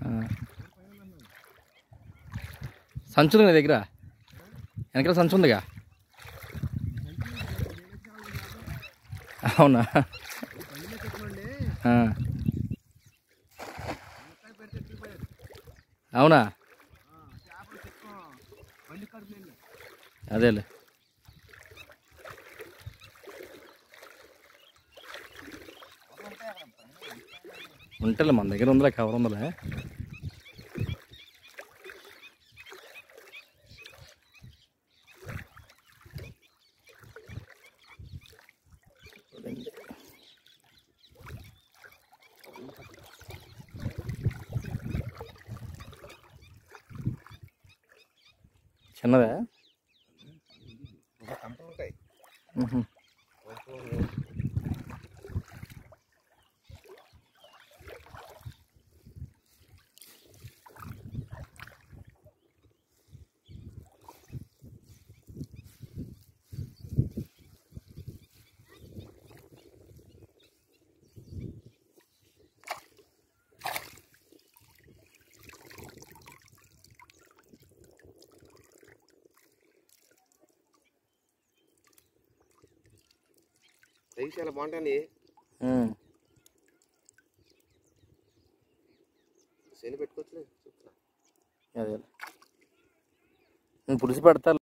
ఆ. సంచి ఉంది నీ దగ్గర వెనకాల సంచి ఉందిగా అవునా ఆ. అవునా అదేలే ఉంటలే మన దగ్గర ఉందిలే కవర్ ఉందిలే చిన్నదా మ్హూ. సైజ్ చాలా బాగుంటుంది మ్. శని పెట్టుకోవచ్చులే అదేలే నేను పులిసి పెడతా